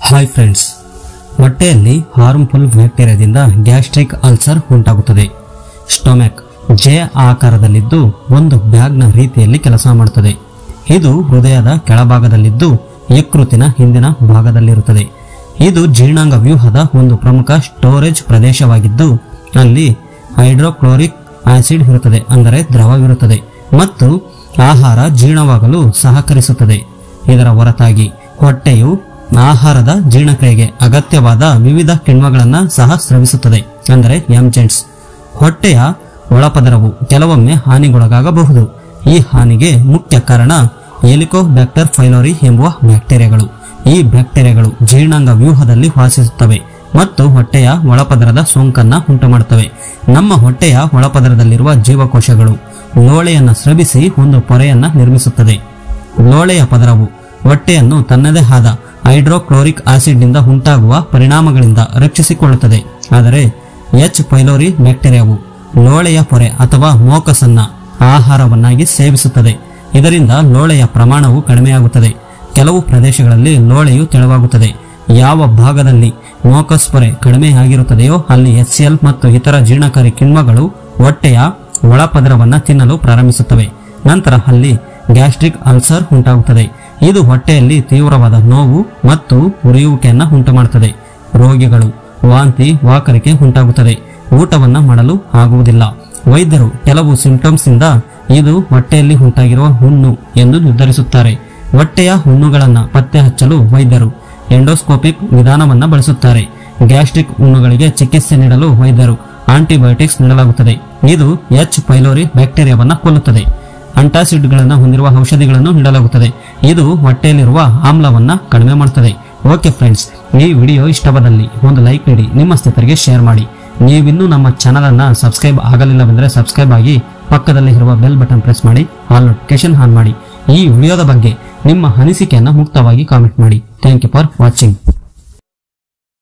hi friends ಹೊಟ್ಟೆಯಲ್ಲಿ harmful ಬ್ಯಾಕ್ಟೀರಿಯಾದಿಂದ gastric ulcer ಉಂಟಾಗುತ್ತದೆ ಸ್ಟೊಮ್ಯಾಕ್ ಜೆ ಆಕಾರದಲ್ಲಿದ್ದು ಒಂದು ಬ್ಯಾಗ್ನ ರೀತಿಯಲ್ಲಿ ಕೆಲಸ ಮಾಡುತ್ತದೆ ಇದು ಹೃದಯದ ಕೆಳಭಾಗದಲ್ಲಿದ್ದು ಯಕೃತಿನ ಹಿಂದಿನ ಭಾಗದಲ್ಲಿರುತ್ತದೆ ಇದು ಜೀರ್ಣಾಂಗ ವ್ಯೂಹದ ಒಂದು ಪ್ರಮುಖ ಸ್ಟೋರೇಜ್ ಪ್ರದೇಶವಾಗಿದ್ದು ಅಲ್ಲಿ ಹೈಡ್ರೋಕ್ಲೋರಿಕ್ ಆಸಿಡ್ ಇರುತ್ತದೆ ಅಂದರೆ ದ್ರವವಿರುತ್ತದೆ ಮತ್ತು ಆಹಾರ ಜೀರ್ಣವಾಗಲು ಸಹಕರಿಸುತ್ತದೆ ಇದರ ಹೊರತಾಗಿ ಹೊಟ್ಟೆಯು ಆಹಾರದ ಜೀರ್ಣಕ್ರಿಯೆಗೆ ಅಗತ್ಯವಾದ ವಿವಿಧ ಕಿಣ್ವಗಳನ್ನು ಸಹ ಸ್ರವಿಸುತ್ತದೆ ಅಂದರೆ ಎಂಜೆಂಟ್ಸ್ ಹೊಟ್ಟೆಯ ಒಳಪದರವು ಕೆಲವೊಮ್ಮೆ ಹಾನಿಗೊಳಗಾಗಬಹುದು ಈ ಹಾನಿಗೆ ಮುಖ್ಯ ಕಾರಣ ಎಲಿಕೋಬ್ಯಾಕ್ಟರ್ ಫೈಲೋರಿ ಎಂಬುವ ಬ್ಯಾಕ್ಟೀರಿಯಾಗಳು ಈ ಬ್ಯಾಕ್ಟೀರಿಯಾಗಳು ಜೀರ್ಣಾಂಗ ವ್ಯೂಹದಲ್ಲಿ ವಾಸಿಸುತ್ತವೆ ಮತ್ತು ಹೊಟ್ಟೆಯ ಒಳಪದರದ ಸೋಂಕನ್ನ ಉಂಟುಮಾಡುತ್ತವೆ ನಮ್ಮ ಹೊಟ್ಟೆಯ ಒಳಪದರದಲ್ಲಿರುವ ಜೀವಕೋಶಗಳು ಲೋಳೆಯನ್ನು ಸ್ರವಿಸಿ ಒಂದು ಪೊರೆಯನ್ನ ನಿರ್ಮಿಸುತ್ತದೆ ಲೋಳೆಯ ಪದರವು ಹೊಟ್ಟೆಯನ್ನು ತನ್ನದೇ ಆದ ಹೈಡ್ರೋಕ್ಲೋರಿಕ್ ಆಸಿಡ್ನಿಂದ ಉಂಟಾಗುವ ಪರಿಣಾಮಗಳಿಂದ ರಕ್ಷಿಸಿಕೊಳ್ಳುತ್ತದೆ ಆದರೆ ಎಚ್ ಪೈಲೋರಿ ಬ್ಯಾಕ್ಟೀರಿಯಾವು ಲೋಳೆಯ ಪೊರೆ ಅಥವಾ ಮೋಕಸನ್ನ ಆಹಾರವನ್ನಾಗಿ ಸೇವಿಸುತ್ತದೆ ಇದರಿಂದ ಲೋಳೆಯ ಪ್ರಮಾಣವು ಕಡಿಮೆಯಾಗುತ್ತದೆ ಕೆಲವು ಪ್ರದೇಶಗಳಲ್ಲಿ ಲೋಳೆಯು ತೆಳುವಾಗುತ್ತದೆ ಯಾವ ಭಾಗದಲ್ಲಿ ಮೋಕಸ್ ಪೊರೆ ಕಡಿಮೆಯಾಗಿರುತ್ತದೆಯೋ ಅಲ್ಲಿ ಎಲ್ ಮತ್ತು ಇತರ ಜೀರ್ಣಕಾರಿ ಕಿಣ್ವಗಳು ಹೊಟ್ಟೆಯ ಒಳಪದರವನ್ನ ತಿನ್ನಲು ಪ್ರಾರಂಭಿಸುತ್ತವೆ ನಂತರ ಅಲ್ಲಿ ಗ್ಯಾಸ್ಟ್ರಿಕ್ ಅಲ್ಸರ್ ಉಂಟಾಗುತ್ತದೆ ಇದು ಹೊಟ್ಟೆಯಲ್ಲಿ ತೀವ್ರವಾದ ನೋವು ಮತ್ತು ಉರಿಯುವಿಕೆಯನ್ನ ಉಂಟುಮಾಡುತ್ತದೆ ರೋಗಿಗಳು ವಾಂತಿ ವಾಕರಿಕೆ ಉಂಟಾಗುತ್ತದೆ ಊಟವನ್ನ ಮಾಡಲು ಆಗುವುದಿಲ್ಲ ವೈದ್ಯರು ಕೆಲವು ಸಿಂಪ್ಟಮ್ಸ್ ಇಂದ ಇದು ಹೊಟ್ಟೆಯಲ್ಲಿ ಉಂಟಾಗಿರುವ ಹುಣ್ಣು ಎಂದು ನಿರ್ಧರಿಸುತ್ತಾರೆ ಹೊಟ್ಟೆಯ ಹುಣ್ಣುಗಳನ್ನ ಪತ್ತೆ ಹಚ್ಚಲು ವೈದ್ಯರು ಎಂಡೋಸ್ಕೋಪಿಕ್ ವಿಧಾನವನ್ನ ಬಳಸುತ್ತಾರೆ ಗ್ಯಾಸ್ಟ್ರಿಕ್ ಹುಣ್ಣುಗಳಿಗೆ ಚಿಕಿತ್ಸೆ ನೀಡಲು ವೈದ್ಯರು ಆಂಟಿಬಯೋಟಿಕ್ಸ್ ನೀಡಲಾಗುತ್ತದೆ ಇದು ಎಚ್ ಪೈಲೋರಿ ಬ್ಯಾಕ್ಟೀರಿಯಾವನ್ನ ಕೊಲ್ಲುತ್ತದೆ ಅಂಟಾಸಿಡ್ಗಳನ್ನು ಹೊಂದಿರುವ ಔಷಧಿಗಳನ್ನು ನೀಡಲಾಗುತ್ತದೆ ಇದು ಹೊಟ್ಟೆಯಲ್ಲಿರುವ ಆಮ್ಲವನ್ನ ಕಡಿಮೆ ಮಾಡುತ್ತದೆ ಓಕೆ ಫ್ರೆಂಡ್ಸ್ ಈ ವಿಡಿಯೋ ಇಷ್ಟವಾದಲ್ಲಿ ಒಂದು ಲೈಕ್ ನೀಡಿ ನಿಮ್ಮ ಸ್ನೇಹಿತರಿಗೆ ಶೇರ್ ಮಾಡಿ ನೀವಿನ್ನೂ ನಮ್ಮ ಚಾನಲ್ ಅನ್ನ ಸಬ್ಸ್ಕ್ರೈಬ್ ಆಗಲಿಲ್ಲವೆಂದರೆ ಸಬ್ಸ್ಕ್ರೈಬ್ ಆಗಿ ಪಕ್ಕದಲ್ಲಿ ಇರುವ ಬೆಲ್ ಬಟನ್ ಪ್ರೆಸ್ ಮಾಡಿ ಆಲ್ ನೋಟಿಫಿಕೇಶನ್ ಆನ್ ಮಾಡಿ ಈ ವಿಡಿಯೋದ ಬಗ್ಗೆ ನಿಮ್ಮ ಅನಿಸಿಕೆಯನ್ನ ಮುಕ್ತವಾಗಿ ಕಾಮೆಂಟ್ ಮಾಡಿ ಥ್ಯಾಂಕ್ ಯು ಫಾರ್ ವಾಚಿಂಗ್